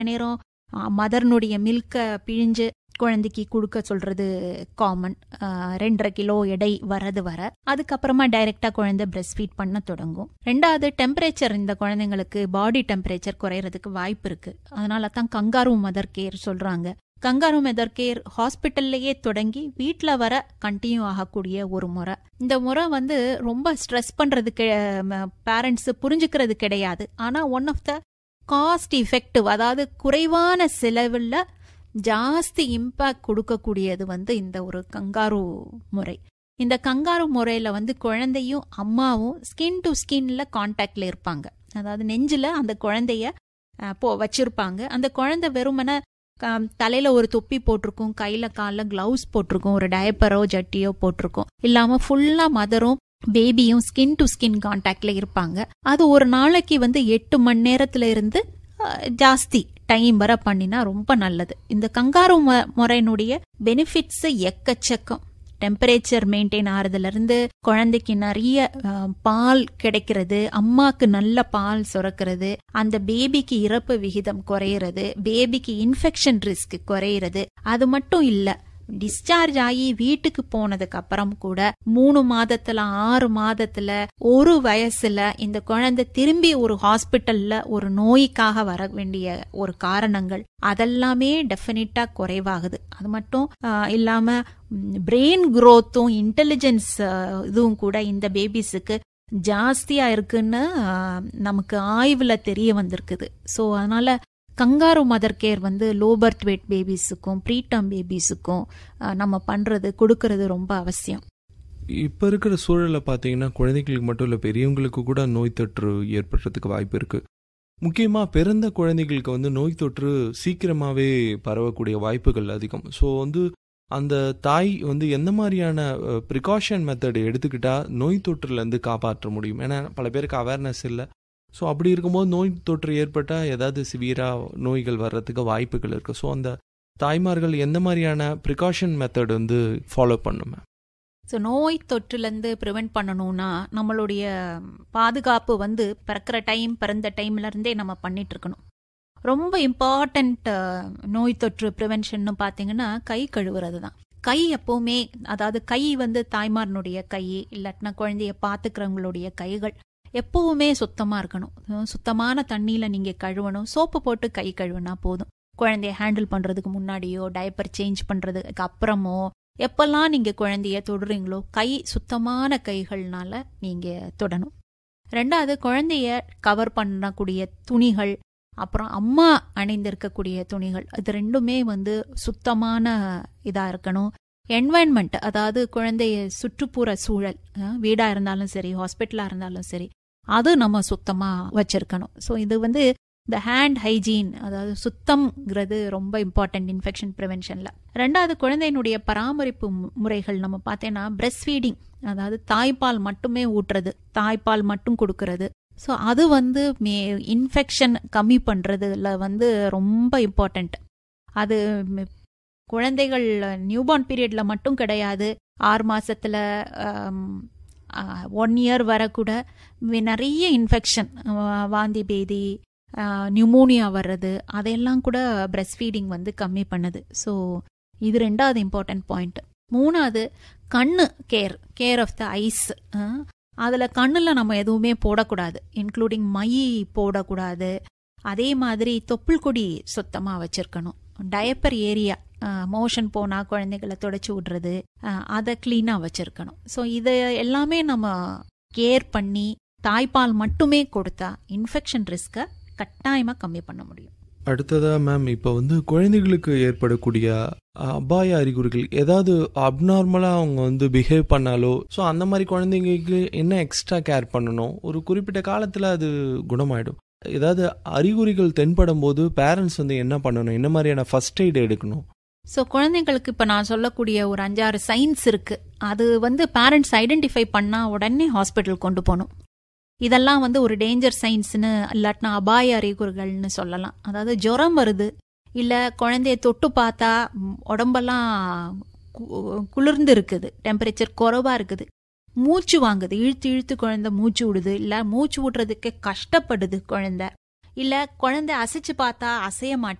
நேரம் மதர்னுடைய மில்கை பிழிஞ்சு குழந்தைக்கு கொடுக்க சொல்றது காமன் ரெண்டரை கிலோ எடை வரது வர அதுக்கப்புறமா டைரக்டா குழந்தை பிரஸ்ட் ஃபீட் பண்ண தொடங்கும் ரெண்டாவது டெம்பரேச்சர் இந்த குழந்தைங்களுக்கு பாடி டெம்பரேச்சர் குறையறதுக்கு வாய்ப்பு இருக்கு அதனால தான் கங்காரு மதர் கேர் சொல்றாங்க கங்காரு மதர் கேர் ஹாஸ்பிட்டல்லையே தொடங்கி வீட்டில் வர கண்டினியூ ஆகக்கூடிய ஒரு முறை இந்த முறை வந்து ரொம்ப ஸ்ட்ரெஸ் பண்றதுக்கு பேரண்ட்ஸ் புரிஞ்சுக்கிறது கிடையாது ஆனா one of the cost effective அதாவது குறைவான செலவில் ஜாஸ்தி இம்பேக்ட் கொடுக்கக்கூடியது வந்து இந்த ஒரு கங்காரு முறை இந்த கங்காரு முறையில வந்து குழந்தையும் அம்மாவும் ஸ்கின் டு ஸ்கின்ல கான்டாக்ட்ல இருப்பாங்க அதாவது நெஞ்சில அந்த குழந்தைய போ வச்சிருப்பாங்க அந்த குழந்தை வெறுமன தலையில ஒரு தொப்பி போட்டிருக்கும் கையில காலில் கிளவுஸ் போட்டிருக்கும் ஒரு டயப்பரோ ஜட்டியோ போட்டிருக்கும் இல்லாம ஃபுல்லா மதரும் பேபியும் ஸ்கின் டு ஸ்கின் கான்டாக்ட்ல இருப்பாங்க அது ஒரு நாளைக்கு வந்து எட்டு மணி நேரத்துல இருந்து ஜாஸ்தி டைம் வர பண்ணினா ரொம்ப நல்லது இந்த கங்காரு முறையினுடைய பெனிஃபிட்ஸ் எக்கச்சக்கம் டெம்பரேச்சர் மெயின்டைன் ஆறதுல இருந்து குழந்தைக்கு நிறைய பால் கிடைக்கிறது அம்மாக்கு நல்ல பால் சுரக்கிறது அந்த பேபிக்கு இறப்பு விகிதம் குறையிறது பேபிக்கு இன்ஃபெக்ஷன் ரிஸ்க் குறையிறது அது மட்டும் இல்ல டிஸ்சார்ஜ் ஆகி வீட்டுக்கு போனதுக்கு அப்புறம் கூட மூணு மாதத்துல ஆறு மாதத்துல ஒரு வயசுல இந்த குழந்தை திரும்பி ஒரு ஹாஸ்பிட்டல்ல ஒரு நோய்க்காக வர வேண்டிய ஒரு காரணங்கள் அதெல்லாமே டெஃபினட்டா குறைவாகுது அது மட்டும் இல்லாம பிரெயின் குரோத்தும் இன்டெலிஜென்ஸ் இதுவும் கூட இந்த பேபிஸுக்கு ஜாஸ்தியா இருக்குன்னு நமக்கு ஆய்வுல தெரிய வந்திருக்குது ஸோ அதனால கங்காரு மதர் கேர் வந்து லோ பர்த் வெயிட் பேபிஸுக்கும் ப்ரீடம் பேபிஸுக்கும் நம்ம பண்றது கொடுக்கறது ரொம்ப அவசியம் இப்போ இருக்கிற சூழலில் பார்த்தீங்கன்னா குழந்தைகளுக்கு மட்டும் இல்லை பெரியவங்களுக்கு கூட நோய் தொற்று ஏற்படுறதுக்கு வாய்ப்பு இருக்குது முக்கியமாக பிறந்த குழந்தைகளுக்கு வந்து நோய் தொற்று சீக்கிரமாகவே பரவக்கூடிய வாய்ப்புகள் அதிகம் ஸோ வந்து அந்த தாய் வந்து எந்த மாதிரியான ப்ரிகாஷன் மெத்தட் எடுத்துக்கிட்டா நோய் தொற்றுலேருந்து காப்பாற்ற முடியும் ஏன்னா பல பேருக்கு அவேர்னஸ் இல்லை ஸோ அப்படி இருக்கும்போது நோய் தொற்று ஏற்பட்டால் ஏதாவது சிவியராக நோய்கள் வர்றதுக்கு வாய்ப்புகள் இருக்குது ஸோ அந்த தாய்மார்கள் எந்த மாதிரியான ப்ரிகாஷன் மெத்தட் வந்து ஃபாலோ பண்ணுமே ஸோ நோய் தொற்றுலேருந்து ப்ரிவெண்ட் பண்ணணும்னா நம்மளுடைய பாதுகாப்பு வந்து பிறக்கிற டைம் பிறந்த டைம்ல இருந்தே நம்ம பண்ணிட்டு இருக்கணும் ரொம்ப இம்பார்ட்டண்ட் நோய் தொற்று ப்ரிவென்ஷன் பார்த்தீங்கன்னா கை கழுவுறது தான் கை எப்பவுமே அதாவது கை வந்து தாய்மாரனுடைய கை இல்லாட்டினா குழந்தைய பார்த்துக்கிறவங்களுடைய கைகள் எப்பவுமே சுத்தமா இருக்கணும் சுத்தமான தண்ணியில நீங்க கழுவணும் சோப்பு போட்டு கை கழுவுனா போதும் குழந்தைய ஹேண்டில் பண்றதுக்கு முன்னாடியோ டைப்பர் சேஞ்ச் பண்றதுக்கு அப்புறமோ எப்பெல்லாம் நீங்க குழந்தைய தொடுறீங்களோ கை சுத்தமான கைகள்னால நீங்க தொடணும் ரெண்டாவது குழந்தைய கவர் பண்ணக்கூடிய துணிகள் அப்புறம் அம்மா அணிந்திருக்கக்கூடிய துணிகள் இது ரெண்டுமே வந்து சுத்தமான இதா இருக்கணும் என்வாயன்மெண்ட் அதாவது குழந்தைய சுற்றுப்புற சூழல் வீடா இருந்தாலும் சரி ஹாஸ்பிட்டலா இருந்தாலும் சரி அது நம்ம சுத்தமா வச்சிருக்கணும் ஸோ இது வந்து இந்த ஹேண்ட் ஹைஜீன் அதாவது சுத்தம்ங்கிறது ரொம்ப இம்பார்ட்டன்ட் இன்ஃபெக்ஷன் ப்ரிவென்ஷன்ல ரெண்டாவது குழந்தையினுடைய பராமரிப்பு முறைகள் நம்ம பார்த்தேன்னா பிரெஸ்ட் ஃபீடிங் அதாவது தாய்ப்பால் மட்டுமே ஊட்டுறது தாய்ப்பால் மட்டும் கொடுக்கறது ஸோ அது வந்து மே இன்ஃபெக்ஷன் கம்மி பண்ணுறதுல வந்து ரொம்ப இம்பார்ட்டண்ட் அது குழந்தைகள் நியூபார்ன் பீரியட்ல மட்டும் கிடையாது ஆறு மாசத்துல ஒன் இயர் வர கூட நிறைய இன்ஃபெக்ஷன் வாந்தி பேதி நியூமோனியா வர்றது அதையெல்லாம் கூட பிரெஸ்ட் ஃபீடிங் வந்து கம்மி பண்ணுது ஸோ இது ரெண்டாவது இம்பார்ட்டன்ட் பாயிண்ட் மூணாவது கண்ணு care care of the eyes அதில் கண்ணில் நம்ம எதுவுமே போடக்கூடாது இன்க்ளூடிங் மை போடக்கூடாது அதே மாதிரி தொப்புள் கொடி சுத்தமாக வச்சிருக்கணும் டயப்பர் ஏரியா மோஷன் போனால் குழந்தைகளை தொடச்சி விடுறது அதை கிளீனாக வச்சிருக்கணும் ஸோ இதை எல்லாமே நம்ம கேர் பண்ணி தாய்ப்பால் மட்டுமே கொடுத்தா இன்ஃபெக்ஷன் ரிஸ்க்கை கட்டாயமாக கம்மி பண்ண முடியும் அடுத்ததா மேம் இப்போ வந்து குழந்தைகளுக்கு ஏற்படக்கூடிய அபாய அறிகுறிகள் ஏதாவது அப்நார்மலாக அவங்க வந்து பிஹேவ் பண்ணாலோ ஸோ அந்த மாதிரி குழந்தைங்களுக்கு என்ன எக்ஸ்ட்ரா கேர் பண்ணணும் ஒரு குறிப்பிட்ட காலத்தில் அது குணமாயிடும் ஏதாவது அறிகுறிகள் தென்படும் போது பேரண்ட்ஸ் வந்து என்ன பண்ணணும் என்ன மாதிரியான ஃபர்ஸ்ட் எய்ட் எடுக்கணும் ஸோ குழந்தைங்களுக்கு இப்போ நான் சொல்லக்கூடிய ஒரு அஞ்சாறு சைன்ஸ் இருக்கு அது வந்து பேரண்ட்ஸ் ஐடென்டிஃபை பண்ணா உடனே ஹாஸ்பிட்டல் கொண்டு போகணும் இதெல்லாம் வந்து ஒரு டேஞ்சர் சைன்ஸ்னு இல்லாட்டினா அபாய அறிகுறிகள்னு சொல்லலாம் அதாவது ஜுரம் வருது இல்லை குழந்தைய தொட்டு பார்த்தா உடம்பெல்லாம் குளிர்ந்து இருக்குது டெம்பரேச்சர் குறைவா இருக்குது மூச்சு வாங்குது இழுத்து இழுத்து குழந்தை மூச்சு விடுது இல்லை மூச்சு விடுறதுக்கு கஷ்டப்படுது குழந்தை இல்ல குழந்தை அசைச்சு பார்த்தா அசைய மாட்டேங்குது